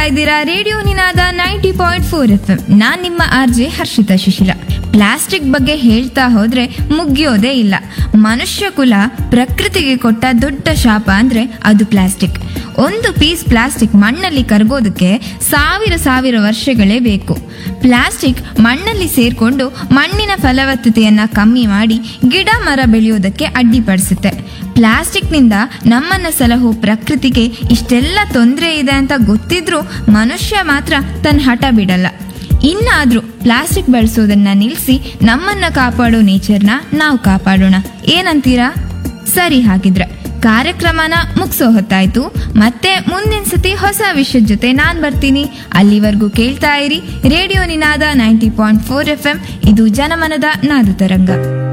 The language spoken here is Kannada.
ಇದ್ದೀರಾ radio Ninaada ninety point four F M ನಾನ್ ನಿಮ್ಮ R J Harshita Shishila plastic ಬಗ್ಗೆ ಹೇಳ್ತಾ ಹೋದ್ರೆ ಮುಗಿಯೋದೇ ಇಲ್ಲ ಮನುಷ್ಯ ಕುಲ ಪ್ರಕೃತಿಗೆ ಕೊಟ್ಟ ದೊಡ್ಡ ಶಾಪ ಅಂದ್ರೆ ಅದು ಪ್ಲಾಸ್ಟಿಕ್ ಒಂದು ಪೀಸ್ ಪ್ಲಾಸ್ಟಿಕ್ ಮಣ್ಣಲ್ಲಿ ಕರಗೋದಕ್ಕೆ ಸಾವಿರ ಸಾವಿರ ವರ್ಷಗಳೇ ಬೇಕು ಪ್ಲಾಸ್ಟಿಕ್ ಮಣ್ಣಲ್ಲಿ ಸೇರ್ಕೊಂಡು ಮಣ್ಣಿನ ಫಲವತ್ತತೆಯನ್ನ ಕಮ್ಮಿ ಮಾಡಿ ಗಿಡ ಮರ ಬೆಳೆಯೋದಕ್ಕೆ ಅಡ್ಡಿಪಡಿಸುತ್ತೆ ಪ್ಲಾಸ್ಟಿಕ್ನಿಂದ ನಮ್ಮನ್ನ ಸಲಹೋ ಪ್ರಕೃತಿಗೆ ಇಷ್ಟೆಲ್ಲ ತೊಂದರೆ ಇದೆ ಅಂತ ಗೊತ್ತಿದ್ರೂ ಮನುಷ್ಯ ಮಾತ್ರ ತನ್ನ ಹಠ ಬಿಡಲ್ಲ ಇನ್ನಾದ್ರೂ ಪ್ಲಾಸ್ಟಿಕ್ ಬಳಸೋದನ್ನ ನಿಲ್ಲಿಸಿ ನಮ್ಮನ್ನ ಕಾಪಾಡೋ ನೇಚರ್ನ ನಾವು ಕಾಪಾಡೋಣ ಏನಂತೀರಾ ಸರಿ ಹಾಗಿದ್ರೆ ಕಾರ್ಯಕ್ರಮನ ಮುಗಿಸೋ ಹೊತ್ತಾಯ್ತು ಮತ್ತೆ ಮುಂದಿನ ಸತಿ ಹೊಸ ವಿಷಯದ ಜೊತೆ ನಾನ್ ಬರ್ತೀನಿ ಅಲ್ಲಿವರೆಗೂ ಕೇಳ್ತಾ ಇರಿ radio Ninaada ninety point four F M ಇದು ಜನಮನದ ನಾದ ತರಂಗ